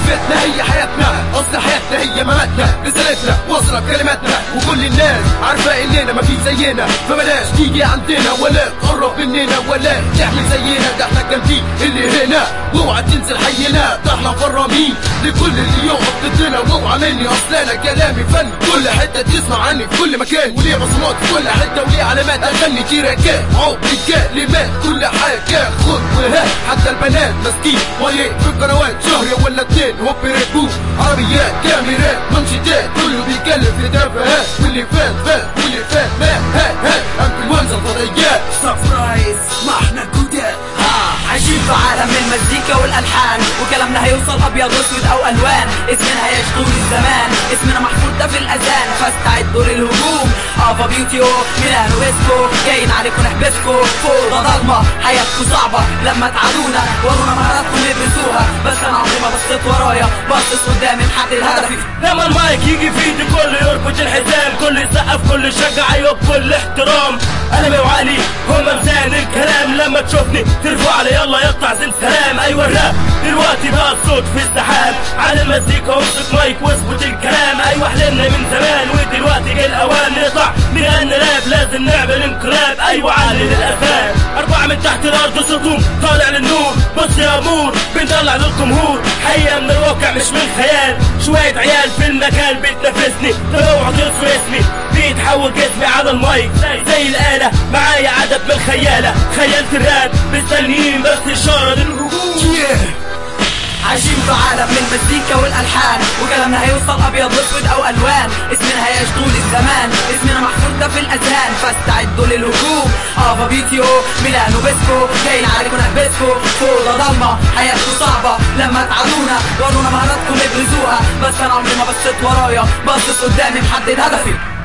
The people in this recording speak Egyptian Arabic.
بيتنا هي حياتنا اصل حياتنا هي مماتنا رسالتنا وصلت كلماتنا وكل الناس عارفه اننا ما في زينا فبلاش تيجي عندنا ولا تقرب مننا ولا تعمل زينا ده احنا الجامدين اللي هنا واوعى تنزل حينا ده احنا فرامين لكل اللي يقف ضدنا واوعى مني اصل انا كلامي فن كل حته تسمع عني في كل مكان وليه بصمات في كل حته وليه علامات اغني تراكات عقد كلمات كل حاجه خد وهات حتى البنات ماسكين وايه في القنوات شهر ولا اتنين هوب ريبوت عربيات كاميرات منشدات كله بيتكلم في تفاهات واللي فات فات واللي فات مات هات هات انت المنزل فضيات سربرايز ما احنا جداد ها عايشين في عالم المزيكا والالحان وكلامنا هيوصل ابيض واسود او الوان اسمنا هيعيش طول الزمان اسمنا محفوظ ده في الاذان فاستعدوا للهجوم افا بيوتيو ميلانو ويسكو جايين عليكم نحبسكو فوق ضلمه حياتكم صعبه لما تعادونا ورونا مهاراتكم لبسوها بس انا عمري ما بصيت ورايا باصص قدامي محدد هدفي لما المايك يجي في ايدي كل يربط الحزام كل يسقف كل يشجع ايوه بكل احترام انا وعلي هم ميزان الكلام لما تشوفني ترفع علي يلا يقطع زين سلام ايوه الراب دلوقتي بقى الصوت في السحاب على المزيكا وامسك مايك واظبط الكلام ايوه حلمنا من زمان ودلوقتي جه الاوان نقطع نغني راب لازم نعمل انقلاب ايوه علي للاذان اربعه من تحت الارض صوتهم طالع للنور بص يا امور بنطلع للجمهور حقيقه من الواقع مش من خيال شويه عيال في المكان بتنافسني طب اوعوا تنسوا اسمي بيتحول جسمي على المايك زي الآلة معايا عدد من الخيالة خيالة الراب مستنيين بس إشارة للهجوم عايشين في عالم من المزيكا والالحان وكلامنا هيوصل ابيض واسود او الوان اسمنا هيعيش طول الزمان اسمنا محفوظ ده في الاذهان فاستعدوا للهجوم افا بيتيو ميلانو بيسكو جايين عليكم نحبسكو فوضى ضلمه حياتكم صعبه لما تعادونا ورونا مهاراتكم ابرزوها بس انا عمري ما بصيت ورايا باصص قدامي محدد هدفي